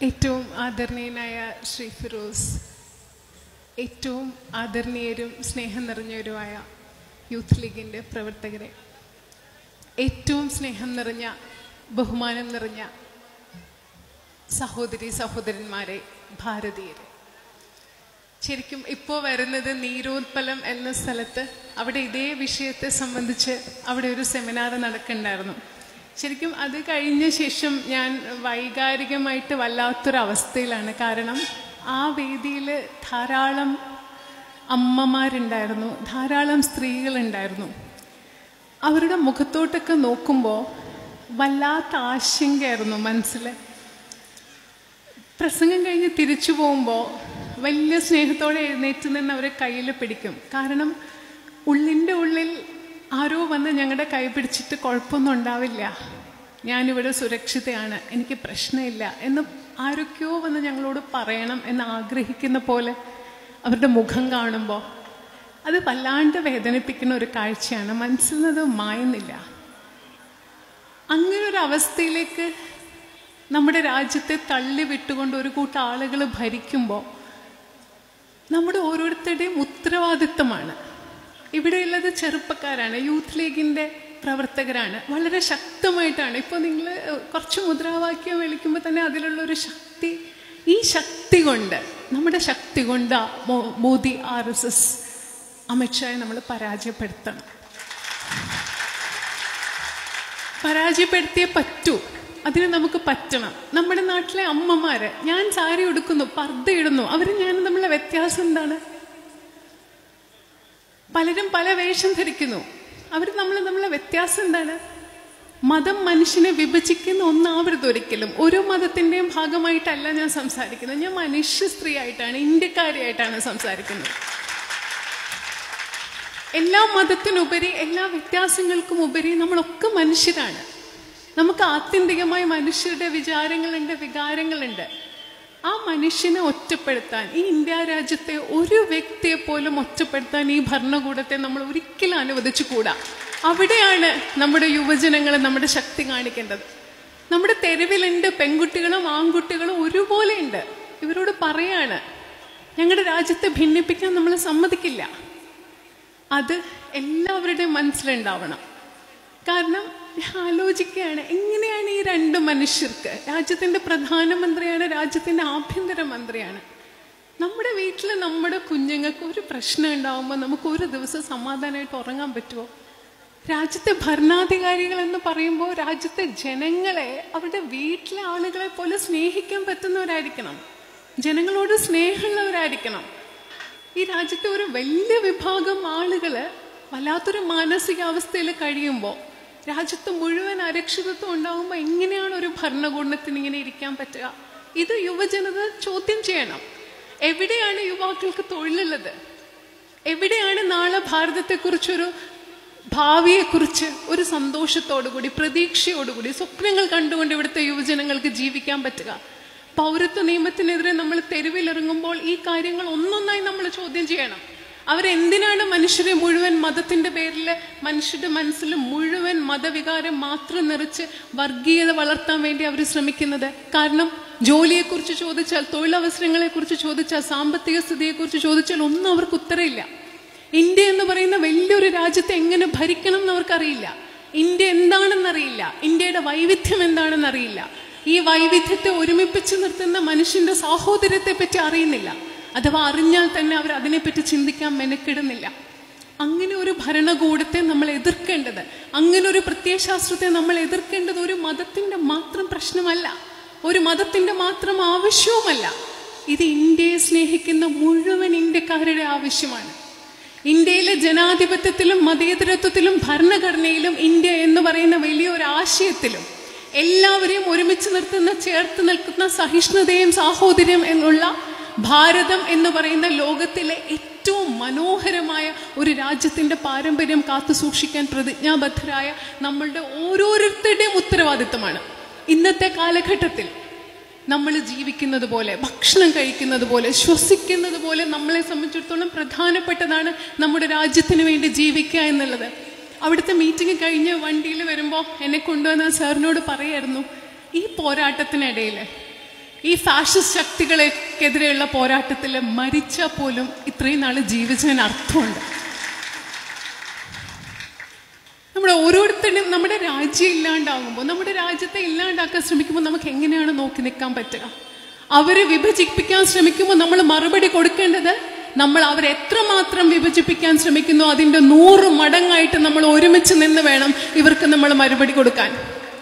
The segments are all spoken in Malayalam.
ഏറ്റവും ആദരണീയനായ ശ്രീ ഫിറോസ് ഏറ്റവും ആദരണീയരും സ്നേഹം നിറഞ്ഞവരുമായ യൂത്ത് ലീഗിൻ്റെ പ്രവർത്തകരെ ഏറ്റവും സ്നേഹം നിറഞ്ഞ ബഹുമാനം നിറഞ്ഞ സഹോദരി സഹോദരന്മാരെ ഭാരതീയരെ ശരിക്കും ഇപ്പോൾ വരുന്നത് നീരോത്പലം എന്ന സ്ഥലത്ത് അവിടെ ഇതേ വിഷയത്തെ സംബന്ധിച്ച് അവിടെ ഒരു സെമിനാർ നടക്കുന്നുണ്ടായിരുന്നു ശരിക്കും അത് കഴിഞ്ഞ ശേഷം ഞാൻ വൈകാരികമായിട്ട് വല്ലാത്തൊരവസ്ഥയിലാണ് കാരണം ആ വേദിയിൽ ധാരാളം അമ്മമാരുണ്ടായിരുന്നു ധാരാളം സ്ത്രീകളുണ്ടായിരുന്നു അവരുടെ മുഖത്തോട്ടൊക്കെ നോക്കുമ്പോൾ വല്ലാത്ത ആശങ്കയായിരുന്നു മനസ്സിൽ പ്രസംഗം കഴിഞ്ഞ് തിരിച്ചു പോകുമ്പോൾ വലിയ സ്നേഹത്തോടെ എഴുന്നേറ്റ് നിന്ന് അവരെ കയ്യിൽ പിടിക്കും കാരണം ഉള്ളിൻ്റെ ഉള്ളിൽ ആരോ വന്ന് ഞങ്ങളുടെ കൈ പിടിച്ചിട്ട് കുഴപ്പമൊന്നും ഉണ്ടാവില്ല ഞാനിവിടെ സുരക്ഷിതയാണ് എനിക്ക് പ്രശ്നമില്ല എന്ന് ആരൊക്കെയോ വന്ന് ഞങ്ങളോട് പറയണം എന്ന് ആഗ്രഹിക്കുന്ന പോലെ അവരുടെ മുഖം കാണുമ്പോൾ അത് വല്ലാണ്ട് വേദനിപ്പിക്കുന്ന ഒരു കാഴ്ചയാണ് മനസ്സിൽ നിന്ന് മായുന്നില്ല അങ്ങനെ ഒരു അവസ്ഥയിലേക്ക് നമ്മുടെ രാജ്യത്തെ തള്ളി വിട്ടുകൊണ്ട് ഒരു കൂട്ടം ആളുകൾ ഭരിക്കുമ്പോൾ നമ്മുടെ ഓരോരുത്തരുടെയും ഉത്തരവാദിത്വമാണ് ഇവിടെയുള്ളത് ചെറുപ്പക്കാരാണ് യൂത്ത് ലീഗിൻ്റെ പ്രവർത്തകരാണ് വളരെ ശക്തമായിട്ടാണ് ഇപ്പോൾ നിങ്ങൾ കുറച്ച് മുദ്രാവാക്യം വിളിക്കുമ്പോൾ തന്നെ അതിലുള്ള ഒരു ശക്തി ഈ ശക്തി കൊണ്ട് നമ്മുടെ ശക്തി കൊണ്ട് മോ- മോദി ആർ എസ് എസ് അമിത്ഷായെ നമ്മൾ പരാജയപ്പെടുത്തണം പരാജയപ്പെടുത്തിയേ പറ്റൂ അതിന് നമുക്ക് പറ്റണം നമ്മുടെ നാട്ടിലെ അമ്മമാര് ഞാൻ സാരി ഉടുക്കുന്നു പർദ്ദ ഇടുന്നു അവര് ഞാൻ തമ്മിലുള്ള വ്യത്യാസം എന്താണ് പലരും പല വേഷം ധരിക്കുന്നു അവർ നമ്മൾ തമ്മിലുള്ള വ്യത്യാസം എന്താണ് മതം മനുഷ്യനെ വിഭജിക്കുന്ന ഒന്നാവരുത് ഒരിക്കലും ഒരു മതത്തിന്റെയും ഭാഗമായിട്ടല്ല ഞാൻ സംസാരിക്കുന്നത് ഞാൻ മനുഷ്യ സ്ത്രീ ആയിട്ടാണ് ഇന്ത്യക്കാരിയായിട്ടാണ് സംസാരിക്കുന്നത് എല്ലാ മതത്തിനുപരി എല്ലാ വ്യത്യാസങ്ങൾക്കും ഉപരി നമ്മളൊക്കെ മനുഷ്യരാണ് നമുക്ക് ആത്യന്തികമായി മനുഷ്യരുടെ വിചാരങ്ങളുണ്ട് വികാരങ്ങളുണ്ട് ആ മനുഷ്യനെ ഒറ്റപ്പെടുത്താൻ ഈ ഇന്ത്യ രാജ്യത്തെ ഒരു വ്യക്തിയെ പോലും ഒറ്റപ്പെടുത്താൻ ഈ ഭരണകൂടത്തെ നമ്മൾ ഒരിക്കലും അനുവദിച്ചുകൂടാ അവിടെയാണ് നമ്മുടെ യുവജനങ്ങൾ നമ്മുടെ ശക്തി കാണിക്കേണ്ടത് നമ്മുടെ തെരുവിലുണ്ട് പെൺകുട്ടികളും ആൺകുട്ടികളും ഒരുപോലെ ഉണ്ട് ഇവരോട് പറയാണ് ഞങ്ങളുടെ രാജ്യത്തെ ഭിന്നിപ്പിക്കാൻ നമ്മൾ സമ്മതിക്കില്ല അത് എല്ലാവരുടെയും മനസ്സിലുണ്ടാവണം കാരണം ഞാൻ ആലോചിക്കുകയാണ് എങ്ങനെയാണ് ഈ രണ്ട് മനുഷ്യർക്ക് രാജ്യത്തിന്റെ പ്രധാനമന്ത്രിയാണ് രാജ്യത്തിന്റെ ആഭ്യന്തര മന്ത്രിയാണ് നമ്മുടെ വീട്ടിൽ നമ്മുടെ കുഞ്ഞുങ്ങൾക്ക് ഒരു പ്രശ്നം ഉണ്ടാവുമ്പോൾ നമുക്ക് ഒരു ദിവസം സമാധാനമായിട്ട് ഉറങ്ങാൻ പറ്റുമോ രാജ്യത്തെ ഭരണാധികാരികൾ എന്ന് പറയുമ്പോൾ രാജ്യത്തെ ജനങ്ങളെ അവരുടെ വീട്ടിലെ ആളുകളെ പോലെ സ്നേഹിക്കാൻ പറ്റുന്നവരായിരിക്കണം ജനങ്ങളോട് സ്നേഹമുള്ളവരായിരിക്കണം ഈ രാജ്യത്തെ ഒരു വലിയ വിഭാഗം ആളുകള് വല്ലാത്തൊരു മാനസികാവസ്ഥയിൽ കഴിയുമ്പോൾ രാജ്യത്ത് മുഴുവൻ അരക്ഷിതത്വം ഉണ്ടാകുമ്പോൾ എങ്ങനെയാണ് ഒരു ഭരണകൂടത്തിന് ഇങ്ങനെ ഇരിക്കാൻ പറ്റുക ഇത് യുവജനത ചോദ്യം ചെയ്യണം എവിടെയാണ് യുവാക്കൾക്ക് തൊഴിലുള്ളത് എവിടെയാണ് നാളെ ഭാരതത്തെക്കുറിച്ചൊരു ഭാവിയെക്കുറിച്ച് ഒരു സന്തോഷത്തോടുകൂടി പ്രതീക്ഷയോടുകൂടി സ്വപ്നങ്ങൾ കണ്ടുകൊണ്ട് ഇവിടുത്തെ യുവജനങ്ങൾക്ക് ജീവിക്കാൻ പറ്റുക പൗരത്വ നിയമത്തിനെതിരെ നമ്മൾ തെരുവിലിറങ്ങുമ്പോൾ ഈ കാര്യങ്ങൾ ഒന്നൊന്നായി നമ്മൾ ചോദ്യം ചെയ്യണം അവരെന്തിനാണ് മനുഷ്യരെ മുഴുവൻ മതത്തിന്റെ പേരിൽ മനുഷ്യരുടെ മനസ്സിൽ മുഴുവൻ മതവികാരം മാത്രം നിറച്ച് വർഗീയത വളർത്താൻ വേണ്ടി അവർ ശ്രമിക്കുന്നത് കാരണം ജോലിയെക്കുറിച്ച് ചോദിച്ചാൽ തൊഴിലവസരങ്ങളെക്കുറിച്ച് ചോദിച്ചാൽ സാമ്പത്തിക സ്ഥിതിയെക്കുറിച്ച് ചോദിച്ചാൽ ഒന്നും അവർക്ക് ഉത്തരമില്ല ഇന്ത്യ എന്ന് പറയുന്ന വലിയൊരു രാജ്യത്തെ എങ്ങനെ ഭരിക്കണം എന്ന് അവർക്കറിയില്ല ഇന്ത്യ എന്താണെന്നറിയില്ല ഇന്ത്യയുടെ വൈവിധ്യം എന്താണെന്നറിയില്ല ഈ വൈവിധ്യത്തെ ഒരുമിപ്പിച്ച് നിർത്തുന്ന മനുഷ്യന്റെ സാഹോദര്യത്തെ പറ്റി അറിയുന്നില്ല അഥവാ അറിഞ്ഞാൽ തന്നെ അവർ അതിനെപ്പറ്റി ചിന്തിക്കാൻ മെനക്കിടുന്നില്ല അങ്ങനെ ഒരു ഭരണകൂടത്തെ നമ്മൾ എതിർക്കേണ്ടത് അങ്ങനെ ഒരു പ്രത്യയശാസ്ത്രത്തെ നമ്മൾ എതിർക്കേണ്ടത് ഒരു മതത്തിന്റെ മാത്രം പ്രശ്നമല്ല ഒരു മതത്തിന്റെ മാത്രം ആവശ്യവുമല്ല ഇത് ഇന്ത്യയെ സ്നേഹിക്കുന്ന മുഴുവൻ ഇന്ത്യക്കാരുടെ ആവശ്യമാണ് ഇന്ത്യയിലെ ജനാധിപത്യത്തിലും മതേതരത്വത്തിലും ഭരണഘടനയിലും ഇന്ത്യ എന്ന് പറയുന്ന വലിയൊരു ആശയത്തിലും എല്ലാവരെയും ഒരുമിച്ച് നിർത്തുന്ന ചേർത്ത് നിൽക്കുന്ന സഹിഷ്ണുതയും സാഹോദര്യം എന്നുള്ള ഭാരതം എന്ന് പറയുന്ന ലോകത്തിലെ ഏറ്റവും മനോഹരമായ ഒരു രാജ്യത്തിന്റെ പാരമ്പര്യം കാത്തു സൂക്ഷിക്കാൻ പ്രതിജ്ഞാബദ്ധരായ നമ്മളുടെ ഓരോരുത്തരുടെയും ഉത്തരവാദിത്തമാണ് ഇന്നത്തെ കാലഘട്ടത്തിൽ നമ്മൾ ജീവിക്കുന്നത് പോലെ ഭക്ഷണം കഴിക്കുന്നത് പോലെ ശ്വസിക്കുന്നത് പോലെ നമ്മളെ സംബന്ധിച്ചിടത്തോളം പ്രധാനപ്പെട്ടതാണ് നമ്മുടെ രാജ്യത്തിന് വേണ്ടി ജീവിക്കുക എന്നുള്ളത് അവിടുത്തെ മീറ്റിംഗ് കഴിഞ്ഞ് വണ്ടിയിൽ വരുമ്പോൾ എന്നെ കൊണ്ടുവന്ന സാറിനോട് പറയായിരുന്നു ഈ പോരാട്ടത്തിനിടയിൽ ഈ ഫാഷിസ്റ്റ് ശക്തികൾക്കെതിരെയുള്ള പോരാട്ടത്തിൽ മരിച്ചാൽ പോലും ഇത്രയും നാൾ ജീവിച്ചതിന് അർത്ഥമുണ്ട് നമ്മുടെ ഓരോരുത്തരും നമ്മുടെ രാജ്യം ഇല്ലാണ്ടാകുമ്പോൾ നമ്മുടെ രാജ്യത്തെ ഇല്ലാണ്ടാക്കാൻ ശ്രമിക്കുമ്പോൾ നമുക്ക് എങ്ങനെയാണ് നോക്കി നിൽക്കാൻ പറ്റുക അവരെ വിഭജിപ്പിക്കാൻ ശ്രമിക്കുമ്പോൾ നമ്മൾ മറുപടി കൊടുക്കേണ്ടത് നമ്മൾ അവരെ എത്രമാത്രം വിഭജിപ്പിക്കാൻ ശ്രമിക്കുന്നു അതിന്റെ നൂറ് മടങ്ങായിട്ട് നമ്മൾ ഒരുമിച്ച് നിന്ന് വേണം ഇവർക്ക് നമ്മൾ മറുപടി കൊടുക്കാൻ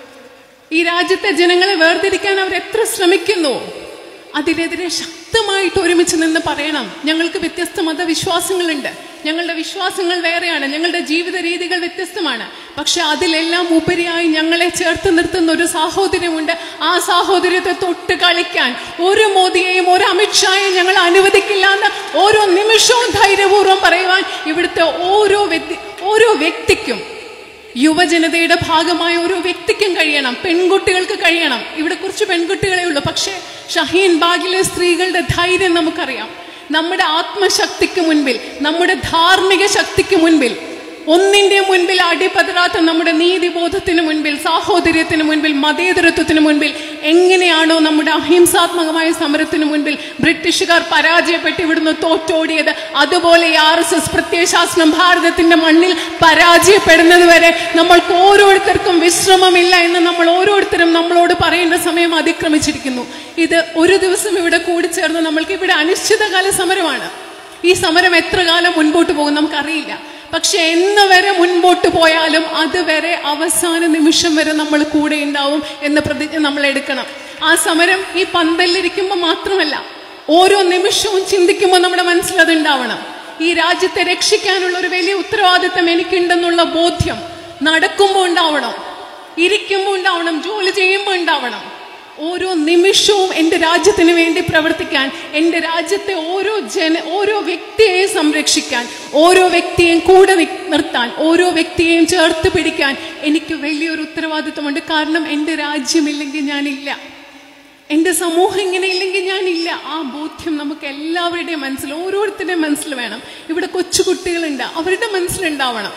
ഈ രാജ്യത്തെ ജനങ്ങളെ വേർതിരിക്കാൻ അവർ എത്ര ശ്രമിക്കുന്നു അതിനെതിരെ ശക്തമായിട്ട് ഒരുമിച്ച് നിന്ന് പറയണം ഞങ്ങൾക്ക് വ്യത്യസ്ത മതവിശ്വാസങ്ങളുണ്ട് ഞങ്ങളുടെ വിശ്വാസങ്ങൾ വേറെയാണ് ഞങ്ങളുടെ ജീവിത രീതികൾ വ്യത്യസ്തമാണ് പക്ഷെ അതിലെല്ലാം ഉപരിയായി ഞങ്ങളെ ചേർത്ത് നിർത്തുന്ന ഒരു സാഹോദര്യമുണ്ട് ആ സാഹോദര്യത്തെ തൊട്ട് കളിക്കാൻ ഒരു മോദിയെയും ഒരു അമിത്ഷായെയും ഞങ്ങൾ അനുവദിക്കില്ല എന്ന് ഓരോ നിമിഷവും ധൈര്യപൂർവ്വം പറയുവാൻ ഇവിടുത്തെ ഓരോ വ്യക്തി ഓരോ വ്യക്തിക്കും യുവജനതയുടെ ഭാഗമായ ഓരോ വ്യക്തിക്കും കഴിയണം പെൺകുട്ടികൾക്ക് കഴിയണം ഇവിടെ കുറച്ച് പെൺകുട്ടികളെ ഉള്ളൂ പക്ഷേ ഷഹീൻ ബാഗിലെ സ്ത്രീകളുടെ ധൈര്യം നമുക്കറിയാം നമ്മുടെ ആത്മശക്തിക്ക് മുൻപിൽ നമ്മുടെ ധാർമ്മിക ശക്തിക്ക് മുൻപിൽ ഒന്നിന്റെ മുൻപിൽ അടിപതരാത്ത നമ്മുടെ നീതിബോധത്തിന് മുൻപിൽ സാഹോദര്യത്തിന് മുൻപിൽ മതേതരത്വത്തിന് മുൻപിൽ എങ്ങനെയാണോ നമ്മുടെ അഹിംസാത്മകമായ സമരത്തിന് മുൻപിൽ ബ്രിട്ടീഷുകാർ പരാജയപ്പെട്ട് ഇവിടുന്ന് തോറ്റോടിയത് അതുപോലെ ആർ എസ് എസ് പ്രത്യയശാസ്ത്രം ഭാരതത്തിന്റെ മണ്ണിൽ പരാജയപ്പെടുന്നത് വരെ നമ്മൾക്ക് ഓരോരുത്തർക്കും വിശ്രമമില്ല എന്ന് നമ്മൾ ഓരോരുത്തരും നമ്മളോട് പറയേണ്ട സമയം അതിക്രമിച്ചിരിക്കുന്നു ഇത് ഒരു ദിവസം ഇവിടെ കൂടിച്ചേർന്ന് നമ്മൾക്ക് ഇവിടെ അനിശ്ചിതകാല സമരമാണ് ഈ സമരം എത്ര കാലം മുൻപോട്ട് പോകും നമുക്കറിയില്ല പക്ഷെ എന്ന് വരെ മുൻപോട്ട് പോയാലും അതുവരെ അവസാന നിമിഷം വരെ നമ്മൾ കൂടെ ഉണ്ടാവും എന്ന പ്രതിജ്ഞ നമ്മൾ എടുക്കണം ആ സമരം ഈ പന്തലിരിക്കുമ്പോൾ മാത്രമല്ല ഓരോ നിമിഷവും ചിന്തിക്കുമ്പോൾ നമ്മുടെ മനസ്സിൽ അത് ഉണ്ടാവണം ഈ രാജ്യത്തെ രക്ഷിക്കാനുള്ള ഒരു വലിയ ഉത്തരവാദിത്തം എനിക്കുണ്ടെന്നുള്ള ബോധ്യം നടക്കുമ്പോൾ ഉണ്ടാവണം ഇരിക്കുമ്പോൾ ഉണ്ടാവണം ജോലി ചെയ്യുമ്പോൾ ഉണ്ടാവണം ഓരോ നിമിഷവും എൻ്റെ രാജ്യത്തിന് വേണ്ടി പ്രവർത്തിക്കാൻ എൻ്റെ രാജ്യത്തെ ഓരോ ജന ഓരോ വ്യക്തിയെയും സംരക്ഷിക്കാൻ ഓരോ വ്യക്തിയെയും കൂടെ നി- നിർത്താൻ ഓരോ വ്യക്തിയെയും ചേർത്ത് പിടിക്കാൻ എനിക്ക് വലിയൊരു ഉത്തരവാദിത്വമുണ്ട് കാരണം എൻ്റെ രാജ്യമില്ലെങ്കിൽ ഞാനില്ല എൻ്റെ സമൂഹം ഇങ്ങനെ ഇല്ലെങ്കിൽ ഞാനില്ല ആ ബോധ്യം നമുക്ക് എല്ലാവരുടെയും മനസ്സിൽ ഓരോരുത്തരുടെയും മനസ്സിൽ വേണം ഇവിടെ കൊച്ചു കുട്ടികളുണ്ട് അവരുടെ മനസ്സിലുണ്ടാവണം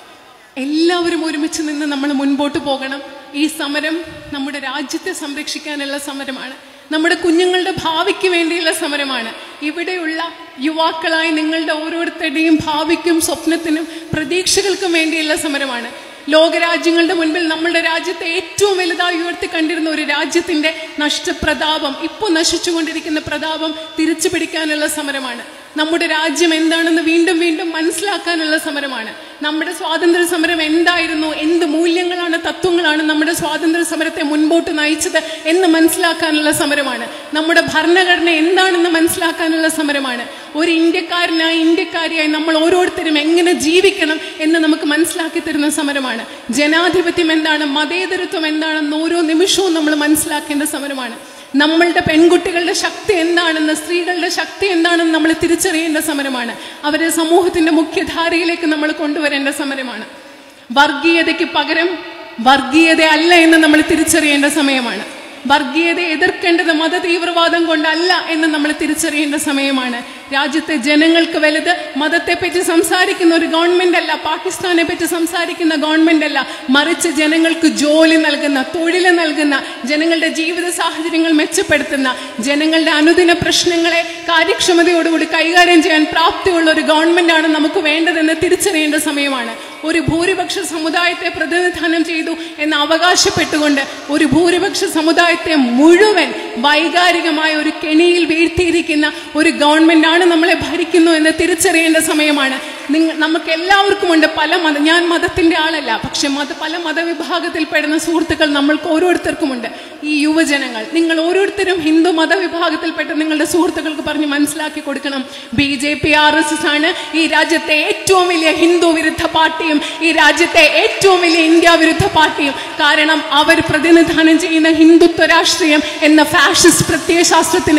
എല്ലാവരും ഒരുമിച്ച് നിന്ന് നമ്മൾ മുൻപോട്ട് പോകണം ഈ സമരം നമ്മുടെ രാജ്യത്തെ സംരക്ഷിക്കാനുള്ള സമരമാണ് നമ്മുടെ കുഞ്ഞുങ്ങളുടെ ഭാവിക്ക് വേണ്ടിയുള്ള സമരമാണ് ഇവിടെയുള്ള യുവാക്കളായി നിങ്ങളുടെ ഓരോരുത്തരുടെയും ഭാവിക്കും സ്വപ്നത്തിനും പ്രതീക്ഷകൾക്കും വേണ്ടിയുള്ള സമരമാണ് ലോകരാജ്യങ്ങളുടെ മുൻപിൽ നമ്മളുടെ രാജ്യത്തെ ഏറ്റവും വലുതായി ഉയർത്തി കണ്ടിരുന്ന ഒരു രാജ്യത്തിന്റെ നഷ്ടപ്രതാപം ഇപ്പോൾ നശിച്ചുകൊണ്ടിരിക്കുന്ന പ്രതാപം തിരിച്ചു പിടിക്കാനുള്ള സമരമാണ് നമ്മുടെ രാജ്യം എന്താണെന്ന് വീണ്ടും വീണ്ടും മനസ്സിലാക്കാനുള്ള സമരമാണ് നമ്മുടെ സ്വാതന്ത്ര്യ സമരം എന്തായിരുന്നു എന്ത് മൂല്യങ്ങളാണ് തത്വങ്ങളാണ് നമ്മുടെ സ്വാതന്ത്ര്യ സമരത്തെ മുൻപോട്ട് നയിച്ചത് എന്ന് മനസ്സിലാക്കാനുള്ള സമരമാണ് നമ്മുടെ ഭരണഘടന എന്താണെന്ന് മനസ്സിലാക്കാനുള്ള സമരമാണ് ഒരു ഇന്ത്യക്കാരനായി ഇന്ത്യക്കാരിയായി നമ്മൾ ഓരോരുത്തരും എങ്ങനെ ജീവിക്കണം എന്ന് നമുക്ക് മനസ്സിലാക്കി തരുന്ന സമരമാണ് ജനാധിപത്യം എന്താണ് മതേതരത്വം എന്താണെന്ന് ഓരോ നിമിഷവും നമ്മൾ മനസ്സിലാക്കേണ്ട സമരമാണ് നമ്മളുടെ പെൺകുട്ടികളുടെ ശക്തി എന്താണെന്ന് സ്ത്രീകളുടെ ശക്തി എന്താണെന്ന് നമ്മൾ തിരിച്ചറിയേണ്ട സമരമാണ് അവരെ സമൂഹത്തിന്റെ മുഖ്യധാരയിലേക്ക് നമ്മൾ കൊണ്ടുവരേണ്ട സമരമാണ് വർഗീയതയ്ക്ക് പകരം വർഗീയത അല്ല എന്ന് നമ്മൾ തിരിച്ചറിയേണ്ട സമയമാണ് വർഗീയത എതിർക്കേണ്ടത് മത തീവ്രവാദം കൊണ്ടല്ല എന്ന് നമ്മൾ തിരിച്ചറിയേണ്ട സമയമാണ് രാജ്യത്തെ ജനങ്ങൾക്ക് വലുത് മതത്തെപ്പറ്റി സംസാരിക്കുന്ന ഒരു ഗവൺമെന്റ് അല്ല പാകിസ്ഥാനെ പറ്റി സംസാരിക്കുന്ന ഗവൺമെന്റ് അല്ല മറിച്ച് ജനങ്ങൾക്ക് ജോലി നൽകുന്ന തൊഴിൽ നൽകുന്ന ജനങ്ങളുടെ ജീവിത സാഹചര്യങ്ങൾ മെച്ചപ്പെടുത്തുന്ന ജനങ്ങളുടെ അനുദിന പ്രശ്നങ്ങളെ കാര്യക്ഷമതയോടുകൂടി കൈകാര്യം ചെയ്യാൻ പ്രാപ്തിയുള്ള ഒരു ഗവൺമെന്റാണ് നമുക്ക് വേണ്ടതെന്ന് തിരിച്ചറിയേണ്ട സമയമാണ് ഒരു ഭൂരിപക്ഷ സമുദായത്തെ പ്രതിനിധാനം ചെയ്തു എന്ന് അവകാശപ്പെട്ടുകൊണ്ട് ഒരു ഭൂരിപക്ഷ സമുദായത്തെ മുഴുവൻ വൈകാരികമായ ഒരു കെണിയിൽ വീഴ്ത്തിയിരിക്കുന്ന ഒരു ഗവൺമെന്റാണ് നമ്മളെ ഭരിക്കുന്നു എന്ന് തിരിച്ചറിയേണ്ട സമയമാണ് നിങ്ങ നമുക്ക് എല്ലാവർക്കും ഉണ്ട് പല മത ഞാൻ മതത്തിന്റെ ആളല്ല പക്ഷെ മത പല മതവിഭാഗത്തിൽപ്പെടുന്ന സുഹൃത്തുക്കൾ നമ്മൾക്ക് ഓരോരുത്തർക്കുമുണ്ട് ഈ യുവജനങ്ങൾ നിങ്ങൾ ഓരോരുത്തരും ഹിന്ദു മതവിഭാഗത്തിൽപ്പെട്ട നിങ്ങളുടെ സുഹൃത്തുക്കൾക്ക് പറഞ്ഞ് മനസ്സിലാക്കി കൊടുക്കണം B J P R S S ആണ് ഈ രാജ്യത്തെ ഏറ്റവും വലിയ ഹിന്ദു വിരുദ്ധ പാർട്ടിയും ഈ രാജ്യത്തെ ഏറ്റവും വലിയ ഇന്ത്യ വിരുദ്ധ പാർട്ടിയും കാരണം അവർ പ്രതിനിധാനം ചെയ്യുന്ന ഹിന്ദുത്വ രാഷ്ട്രീയം എന്ന ഫാഷിസ്റ്റ് പ്രത്യയശാസ്ത്രത്തിന്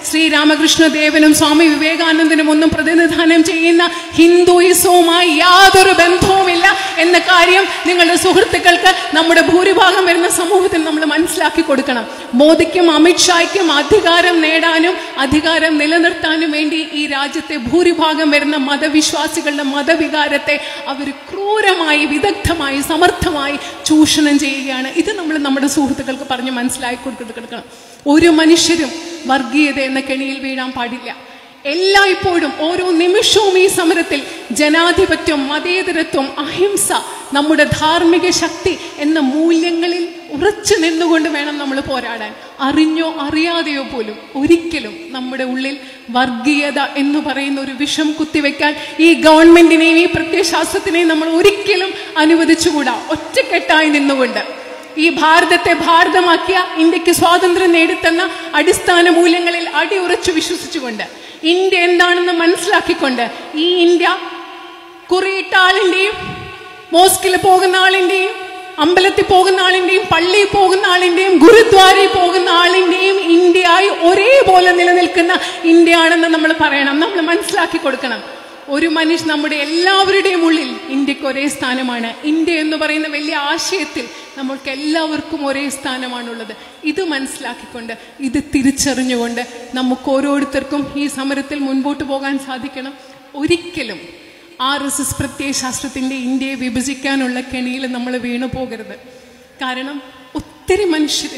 ശ്രീരാമകൃഷ്ണ ദേവനും സ്വാമി വിവേകാനന്ദനും ഒന്നും പ്രതിനിധാനം ചെയ്യുന്ന ഹിന്ദുയിസവുമായി യാതൊരു ബന്ധവുമില്ല എന്ന കാര്യം നിങ്ങളുടെ സുഹൃത്തുക്കൾക്ക് നമ്മുടെ ഭൂരിഭാഗം വരുന്ന സമൂഹത്തിൽ നമ്മൾ മനസ്സിലാക്കി കൊടുക്കണം മോദിക്കും അമിത്ഷായ്ക്കും അധികാരം നേടാനും അധികാരം നിലനിർത്താനും വേണ്ടി ഈ രാജ്യത്തെ ഭൂരിഭാഗം വരുന്ന മതവിശ്വാസികളുടെ മതവികാരത്തെ അവർ ക്രൂരമായി വിദഗ്ധമായി സമർത്ഥമായി ചൂഷണം ചെയ്യുകയാണ് ഇത് നമ്മൾ നമ്മുടെ സുഹൃത്തുക്കൾക്ക് പറഞ്ഞ് മനസ്സിലാക്കി കൊടുക്കണം ഒരു മനുഷ്യരും വർഗീയത എന്ന കെണിയിൽ വീഴാൻ പാടില്ല എല്ലായ്പ്പോഴും ഓരോ നിമിഷവും ഈ സമരത്തിൽ ജനാധിപത്യം മതേതരത്വം അഹിംസ നമ്മുടെ ധാർമ്മിക ശക്തി എന്ന മൂല്യങ്ങളിൽ ഉറച്ചു നിന്നുകൊണ്ട് വേണം നമ്മൾ പോരാടാൻ അറിഞ്ഞോ അറിയാതെയോ പോലും ഒരിക്കലും നമ്മുടെ ഉള്ളിൽ വർഗീയത എന്ന് പറയുന്ന ഒരു വിഷം കുത്തിവെക്കാൻ ഈ ഗവൺമെന്റിനെയും ഈ പ്രത്യയശാസ്ത്രത്തിനെയും നമ്മൾ ഒരിക്കലും അനുവദിച്ചുകൂടാ ഒറ്റക്കെട്ടായി നിന്നുകൊണ്ട് ഈ ഭാരതത്തെ ഭാരതമാക്കിയ ഇന്ത്യക്ക് സ്വാതന്ത്ര്യം നേടിത്തന്ന അടിസ്ഥാന മൂല്യങ്ങളിൽ അടിയുറച്ചു വിശ്വസിച്ചുകൊണ്ട് ഇന്ത്യ എന്താണെന്ന് മനസ്സിലാക്കിക്കൊണ്ട് ഈ ഇന്ത്യ കുറിയിട്ട ആളിന്റെയും മോസ്കിൽ പോകുന്ന ആളിന്റെയും അമ്പലത്തിൽ പോകുന്ന ആളിന്റെയും പള്ളിയിൽ പോകുന്ന ആളിന്റെയും ഗുരുദ്വാരയിൽ പോകുന്ന ആളിന്റെയും ഇന്ത്യയായി ഒരേപോലെ നിലനിൽക്കുന്ന ഇന്ത്യയാണെന്ന് നമ്മൾ പറയണം നമ്മൾ മനസ്സിലാക്കി കൊടുക്കണം ഒരു മനുഷ്യ നമ്മുടെ എല്ലാവരുടെയും ഉള്ളിൽ ഇന്ത്യക്ക് ഒരേ സ്ഥാനമാണ് ഇന്ത്യ എന്ന് പറയുന്ന വലിയ ആശയത്തിൽ നമ്മൾക്ക് എല്ലാവർക്കും ഒരേ സ്ഥാനമാണുള്ളത് ഇത് മനസ്സിലാക്കിക്കൊണ്ട് ഇത് തിരിച്ചറിഞ്ഞുകൊണ്ട് നമുക്ക് ഓരോരുത്തർക്കും ഈ സമരത്തിൽ മുൻപോട്ട് പോകാൻ സാധിക്കണം ഒരിക്കലും ആർ എസ് എസ് പ്രത്യയശാസ്ത്രത്തിൻ്റെ ഇന്ത്യയെ വിഭജിക്കാനുള്ള കെണിയിൽ നമ്മൾ വീണു പോകരുത് കാരണം ഒത്തിരി മനുഷ്യർ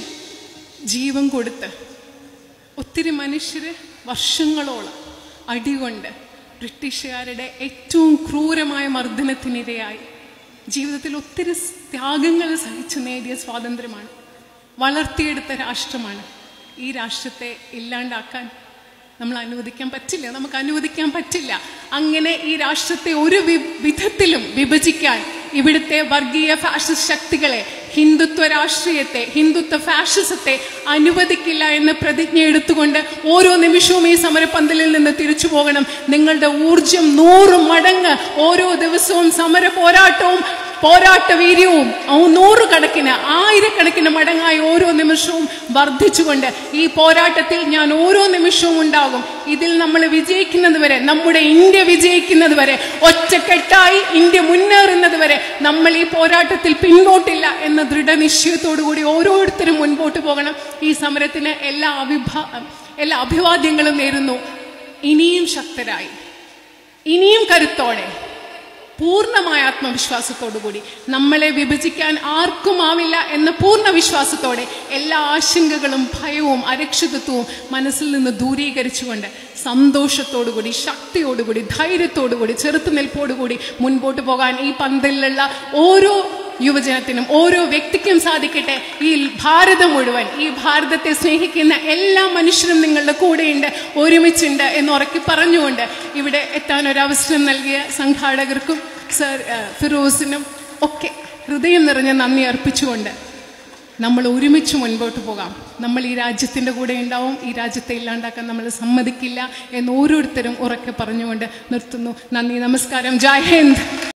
ജീവൻ കൊടുത്ത് ഒത്തിരി മനുഷ്യർ വർഷങ്ങളോളം അടികൊണ്ട് ബ്രിട്ടീഷുകാരുടെ ഏറ്റവും ക്രൂരമായ മർദ്ദനത്തിനിരയായി ജീവിതത്തിൽ ഒത്തിരി ത്യാഗങ്ങൾ സഹിച്ചു നേടിയ സ്വാതന്ത്ര്യമാണ് വളർത്തിയെടുത്ത രാഷ്ട്രമാണ് ഈ രാഷ്ട്രത്തെ ഇല്ലാണ്ടാക്കാൻ നമ്മൾ അനുവദിക്കാൻ പറ്റില്ല നമുക്ക് അനുവദിക്കാൻ പറ്റില്ല അങ്ങനെ ഈ രാഷ്ട്രത്തെ ഒരു വി- വിധത്തിലും വിഭജിക്കാൻ ഇവിടുത്തെ വർഗീയ ഫാഷിസ്റ്റ് ശക്തികളെ ഹിന്ദുത്വ രാഷ്ട്രീയത്തെ ഹിന്ദുത്വ ഫാഷിസത്തെ അനുവദിക്കില്ല എന്ന് പ്രതിജ്ഞ എടുത്തുകൊണ്ട് ഓരോ നിമിഷവും ഈ സമരപന്തലിൽ നിന്ന് തിരിച്ചു പോകണം നിങ്ങളുടെ ഊർജം നൂറ് മടങ്ങ് ഓരോ ദിവസവും സമര പോരാട്ടവും പോരാട്ട വീര്യവും ആ നൂറുകണക്കിന് ആയിരക്കണക്കിന് മടങ്ങായി ഓരോ നിമിഷവും വർദ്ധിച്ചുകൊണ്ട് ഈ പോരാട്ടത്തിൽ ഞാൻ ഓരോ നിമിഷവും ഉണ്ടാകും ഇതിൽ നമ്മൾ വിജയിക്കുന്നത് വരെ നമ്മുടെ ഇന്ത്യ വിജയിക്കുന്നത് വരെ ഒറ്റക്കെട്ടായി ഇന്ത്യ മുന്നേറുന്നത് വരെ നമ്മൾ ഈ പോരാട്ടത്തിൽ പിന്നോട്ടില്ല എന്ന ദൃഢനിശ്ചയത്തോടുകൂടി ഓരോരുത്തരും മുൻപോട്ട് പോകണം ഈ സമരത്തിന് എല്ലാ അഭിഭാ എല്ലാ അഭിവാദ്യങ്ങളും നേരുന്നു ഇനിയും ശക്തരായി ഇനിയും കരുത്തോടെ പൂർണ്ണമായ ആത്മവിശ്വാസത്തോടുകൂടി നമ്മളെ വിഭജിക്കാൻ ആർക്കും ആവില്ല എന്ന പൂർണ്ണ വിശ്വാസത്തോടെ എല്ലാ ആശങ്കകളും ഭയവും അരക്ഷിതത്വവും മനസ്സിൽ നിന്ന് ദൂരീകരിച്ചുകൊണ്ട് സന്തോഷത്തോടുകൂടി ശക്തിയോടുകൂടി ധൈര്യത്തോടുകൂടി ചെറുത്തുനിൽപ്പോടുകൂടി മുൻപോട്ട് പോകാൻ ഈ പന്തലിലുള്ള ഓരോ യുവജനത്തിനും ഓരോ വ്യക്തിക്കും സാധിക്കട്ടെ ഈ ഭാരതം മുഴുവൻ ഈ ഭാരതത്തെ സ്നേഹിക്കുന്ന എല്ലാ മനുഷ്യരും നിങ്ങളുടെ കൂടെയുണ്ട് ഒരുമിച്ചുണ്ട് എന്ന് ഉറക്കി പറഞ്ഞുകൊണ്ട് ഇവിടെ എത്താൻ ഒരു അവസരം നൽകിയ സംഘാടകർക്കും സർ ഏഹ്, ഫിറോസിനും ഒക്കെ ഹൃദയം നിറഞ്ഞ നന്ദി അർപ്പിച്ചുകൊണ്ട് നമ്മൾ ഒരുമിച്ച് മുൻപോട്ട് പോകാം നമ്മൾ ഈ രാജ്യത്തിൻ്റെ കൂടെ ഉണ്ടാവും ഈ രാജ്യത്തെ ഇല്ലാണ്ടാക്കാൻ നമ്മൾ സമ്മതിക്കില്ല എന്ന് ഓരോരുത്തരും ഉറക്കെ പറഞ്ഞുകൊണ്ട് നിർത്തുന്നു നന്ദി നമസ്കാരം ജയ് ഹിന്ദ്